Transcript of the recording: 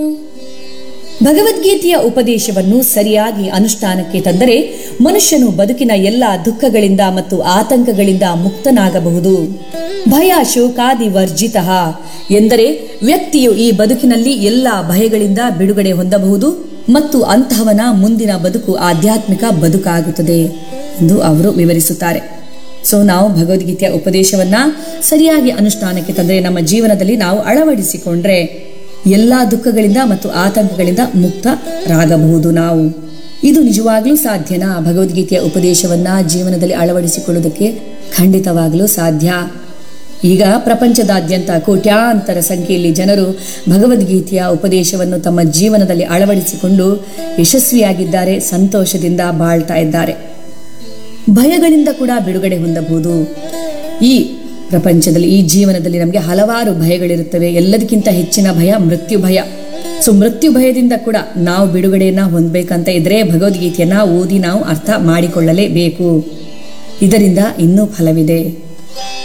ಭಗವದ್ಗೀತೆಯ ಉಪದೇಶವನ್ನು ಸರಿಯಾಗಿ ಅನುಷ್ಠಾನಕ್ಕೆ ತಂದರೆ ಮನುಷ್ಯನು ಬದುಕಿನ ಎಲ್ಲ ದುಃಖಗಳಿಂದ ಮತ್ತು ಆತಂಕಗಳಿಂದ ಮುಕ್ತನಾಗಬಹುದು ಭಯ ಶೋಕಾದಿ ವರ್ಜಿತ ಎಂದರೆ ವ್ಯಕ್ತಿಯು ಈ ಬದುಕಿನಲ್ಲಿ ಎಲ್ಲ ಭಯಗಳಿಂದ ಬಿಡುಗಡೆ ಹೊಂದಬಹುದು ಮತ್ತು ಅಂತಹವನ ಮುಂದಿನ ಬದುಕು ಆಧ್ಯಾತ್ಮಿಕ ಬದುಕಾಗುತ್ತದೆ ಎಂದು ಅವರು ವಿವರಿಸುತ್ತಾರೆ ಸೊ ನಾವು ಭಗವದ್ಗೀತೆಯ ಉಪದೇಶವನ್ನ ಸರಿಯಾಗಿ ಅನುಷ್ಠಾನಕ್ಕೆ ತಂದರೆ ನಮ್ಮ ಜೀವನದಲ್ಲಿ ನಾವು ಅಳವಡಿಸಿಕೊಂಡ್ರೆ ಎಲ್ಲಾ ದುಃಖಗಳಿಂದ ಮತ್ತು ಆತಂಕಗಳಿಂದ ಮುಕ್ತರಾಗಬಹುದು ನಾವು ಇದು ನಿಜವಾಗ್ಲೂ ಸಾಧ್ಯನಾ ಭಗವದ್ಗೀತೆಯ ಉಪದೇಶವನ್ನ ಜೀವನದಲ್ಲಿ ಅಳವಡಿಸಿಕೊಳ್ಳುವುದಕ್ಕೆ ಖಂಡಿತವಾಗಲೂ ಸಾಧ್ಯ ಈಗ ಪ್ರಪಂಚದಾದ್ಯಂತ ಕೋಟ್ಯಾಂತರ ಸಂಖ್ಯೆಯಲ್ಲಿ ಜನರು ಭಗವದ್ಗೀತೆಯ ಉಪದೇಶವನ್ನು ತಮ್ಮ ಜೀವನದಲ್ಲಿ ಅಳವಡಿಸಿಕೊಂಡು ಯಶಸ್ವಿಯಾಗಿದ್ದಾರೆ ಸಂತೋಷದಿಂದ ಬಾಳ್ತಾ ಇದ್ದಾರೆ ಭಯಗಳಿಂದ ಕೂಡ ಬಿಡುಗಡೆ ಹೊಂದಬಹುದು ಈ ಪ್ರಪಂಚದಲ್ಲಿ ಈ ಜೀವನದಲ್ಲಿ ನಮಗೆ ಹಲವಾರು ಭಯಗಳಿರುತ್ತವೆ ಎಲ್ಲದಕ್ಕಿಂತ ಹೆಚ್ಚಿನ ಭಯ ಮೃತ್ಯು ಭಯ ಸೊ ಮೃತ್ಯು ಭಯದಿಂದ ಕೂಡ ನಾವು ಬಿಡುಗಡೆಯನ್ನ ಹೊಂದಬೇಕಂತ ಇದ್ರೆ ಭಗವದ್ಗೀತೆಯನ್ನ ಓದಿ ನಾವು ಅರ್ಥ ಮಾಡಿಕೊಳ್ಳಲೇಬೇಕು ಇದರಿಂದ ಇನ್ನೂ ಫಲವಿದೆ